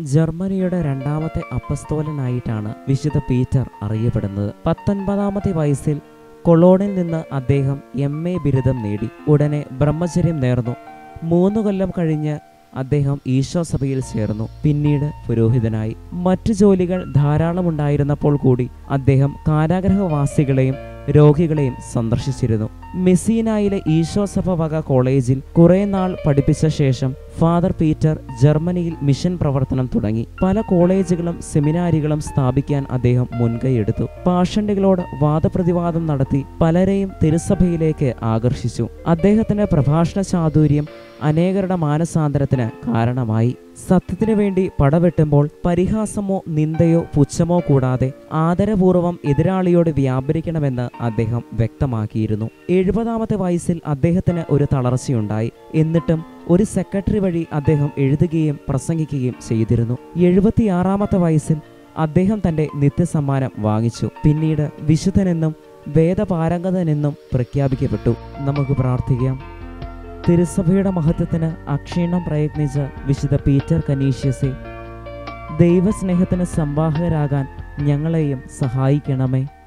ജർമ്മനിയുടെ രണ്ടാമത്തെ അപ്പസ്തോലനായിട്ടാണ് വിശുദ്ധ പീറ്റർ അറിയപ്പെടുന്നത് പത്തൊൻപതാമത്തെ വയസ്സിൽ കൊളോണിൽ നിന്ന് അദ്ദേഹം എം എ ബിരുദം നേടി ഉടനെ ബ്രഹ്മചര്യം നേർന്നു മൂന്നു കൊല്ലം കഴിഞ്ഞ് അദ്ദേഹം ഈശോ സഭയിൽ ചേർന്നു പിന്നീട് പുരോഹിതനായി മറ്റു ജോലികൾ ധാരാളമുണ്ടായിരുന്നപ്പോൾ കൂടി അദ്ദേഹം കാരാഗ്രഹവാസികളെയും രോഗികളെയും സന്ദർശിച്ചിരുന്നു മെസീനായിലെ ഈശോ സഭ വക കോളേജിൽ കുറെ നാൾ പഠിപ്പിച്ച ശേഷം ഫാദർ പീറ്റർ ജർമ്മനിയിൽ മിഷൻ പ്രവർത്തനം തുടങ്ങി പല കോളേജുകളും സെമിനാരികളും സ്ഥാപിക്കാൻ അദ്ദേഹം മുൻകൈയെടുത്തു പാഷണ്ടികളോട് വാദപ്രതിവാദം നടത്തി പലരെയും തിരുസഭയിലേക്ക് ആകർഷിച്ചു അദ്ദേഹത്തിന്റെ പ്രഭാഷണ ചാതുര്യം അനേകരുടെ മാനസാന്തരത്തിന് കാരണമായി സത്യത്തിനു വേണ്ടി പടവെട്ടുമ്പോൾ പരിഹാസമോ നിന്ദയോ പുച്ഛമോ കൂടാതെ ആദരപൂർവ്വം എതിരാളിയോട് വ്യാപരിക്കണമെന്ന് അദ്ദേഹം വ്യക്തമാക്കിയിരുന്നു എഴുപതാമത്തെ വയസ്സിൽ അദ്ദേഹത്തിന് ഒരു തളർച്ചയുണ്ടായി എന്നിട്ടും ഒരു സെക്രട്ടറി വഴി അദ്ദേഹം എഴുതുകയും പ്രസംഗിക്കുകയും ചെയ്തിരുന്നു എഴുപത്തിയാറാമത്തെ വയസ്സിൽ അദ്ദേഹം തന്റെ നിത്യസമ്മാനം വാങ്ങിച്ചു പിന്നീട് വിശുദ്ധനെന്നും വേദപാരംഗതനെന്നും പ്രഖ്യാപിക്കപ്പെട്ടു നമുക്ക് പ്രാർത്ഥിക്കാം തിരുസഭയുടെ മഹത്വത്തിന് അക്ഷീണം പ്രയത്നിച്ച വിശുദ്ധ പീറ്റർ കനീഷ്യസെ ദൈവസ്നേഹത്തിന് സംവാഹകരാകാൻ ഞങ്ങളെയും സഹായിക്കണമേ